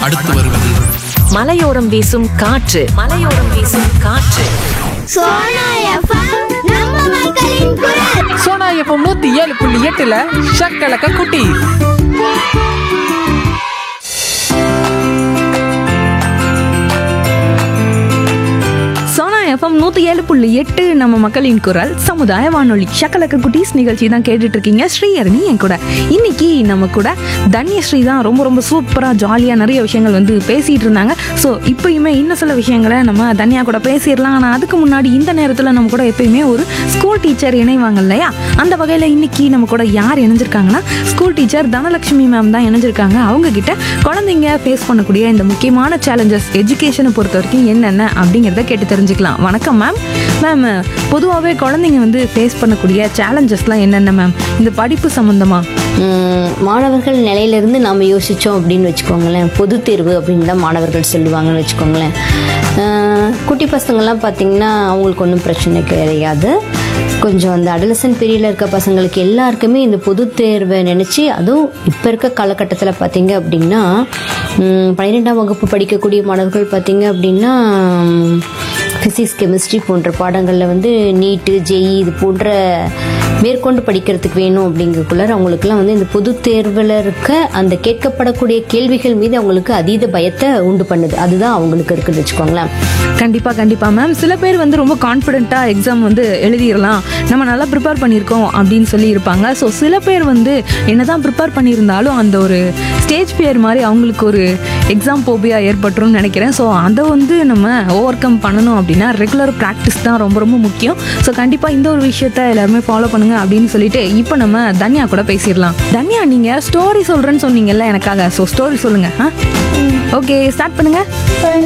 அடுத்து வருவது மலையோரம் வீசும் காற்று மலையோரம் வீசும் காற்று சோனா எஃப்எம் நம்ம மக்களின் குரல் சோனா எஃப்எம் நூத்தி ஏழு புள்ளி எட்டுல ஷக்கலக்க குட்டி சோனா எஃப்எம் நூற்றி ஏழு புள்ளி எட்டு நம்ம மக்களின் குரல் சமுதாய வானொலி ஷக்கலக்க குட்டீஸ் நிகழ்ச்சி தான் கேட்டுட்டு இருக்கீங்க ஸ்ரீஹரணி என் கூட இன்னைக்கு நம்ம கூட தன்யஸ்ரீ தான் ரொம்ப ரொம்ப சூப்பராக ஜாலியாக நிறைய விஷயங்கள் வந்து பேசிகிட்டு இருந்தாங்க ஸோ இப்பயுமே இன்னும் சில விஷயங்களை நம்ம தன்யா கூட பேசிடலாம் ஆனால் அதுக்கு முன்னாடி இந்த நேரத்தில் நம்ம கூட எப்பயுமே ஒரு ஸ்கூல் டீச்சர் இணைவாங்க இல்லையா அந்த வகையில் இன்னைக்கு நம்ம கூட யார் இணைஞ்சிருக்காங்கன்னா ஸ்கூல் டீச்சர் தனலட்சுமி மேம் தான் இணைஞ்சிருக்காங்க அவங்க கிட்ட குழந்தைங்க ஃபேஸ் பண்ணக்கூடிய இந்த முக்கியமான சேலஞ்சஸ் எஜுகேஷனை பொறுத்த வரைக்கும் என்னென்ன அப்படிங்கிறத கேட்டு தெரிஞ்சுக்கலாம் வணக்கம் மேம் மேம் பொதுவாகவே குழந்தைங்க வந்து ஃபேஸ் பண்ணக்கூடிய சேலஞ்சஸ்லாம் என்னென்ன மேம் இந்த படிப்பு சம்மந்தமா உம், மாணவர்கள் நிலையிலிருந்து நாம் யோசித்தோம் அப்படின்னு வச்சுக்கோங்களேன் பொதுத் தேர்வு அப்படின்னு தான் மாணவர்கள் சொல்லுவாங்கன்னு வச்சுக்கோங்களேன் அஹ், குட்டி பசங்கள்லாம் பார்த்திங்கன்னா அவங்களுக்கு ஒன்றும் பிரச்சனை கிடையாது கொஞ்சம் அந்த அடலசன் பீரியடில் இருக்க பசங்களுக்கு எல்லாருக்குமே இந்த பொதுத் தேர்வை நினச்சி அதுவும் இப்போ இருக்க காலகட்டத்தில் பார்த்தீங்க அப்படின்னா உம், பன்னிரெண்டாம் வகுப்பு படிக்கக்கூடிய மாணவர்கள் பார்த்தீங்க அப்படின்னா ஃபிசிக்ஸ் கெமிஸ்ட்ரி போன்ற பாடங்களில் வந்து நீட்டு ஜெஇ இது போன்ற மேற்கொண்டு படிக்கிறதுக்கு வேணும் அப்படிங்கக்குள்ள அவங்களுக்குலாம் வந்து இந்த பொது தேர்வில் இருக்க அந்த கேட்கப்படக்கூடிய கேள்விகள் மீது அவங்களுக்கு அதீத பயத்தை உண்டு பண்ணுது அதுதான் அவங்களுக்கு இருக்குன்னு வச்சுக்கோங்களேன் கண்டிப்பாக கண்டிப்பாக மேம் சில பேர் வந்து ரொம்ப கான்ஃபிடென்ட்டாக எக்ஸாம் வந்து எழுதிடலாம் நம்ம நல்லா ப்ரிப்பேர் பண்ணியிருக்கோம் அப்படின்னு சொல்லி இருப்பாங்க ஸோ சில பேர் வந்து என்னதான் ப்ரிப்பேர் பண்ணியிருந்தாலும் அந்த ஒரு ஸ்டேஜ் ஃபியர் மாதிரி அவங்களுக்கு ஒரு எக்ஸாம் போபியா ஏற்பட்டுரும்னு நினைக்கிறேன் ஸோ அதை வந்து நம்ம ஓவர் கம் பண்ணணும் அப்படின்னா ரெகுலர் ப்ராக்டிஸ் தான் ரொம்ப ரொம்ப முக்கியம் ஸோ கண்டிப்பாக இந்த ஒரு விஷயத்த எல்லாருமே ஃபாலோ பண்ணுங்க அப்படின்னு சொல்லிட்டு இப்போ நம்ம தன்யா கூட பேசிடலாம் தன்யா நீங்கள் ஸ்டோரி சொல்கிறேன்னு சொன்னீங்கல்ல எனக்காக ஸோ ஸ்டோரி சொல்லுங்கள் ஆ ஓகே ஸ்டார்ட் பண்ணுங்கள்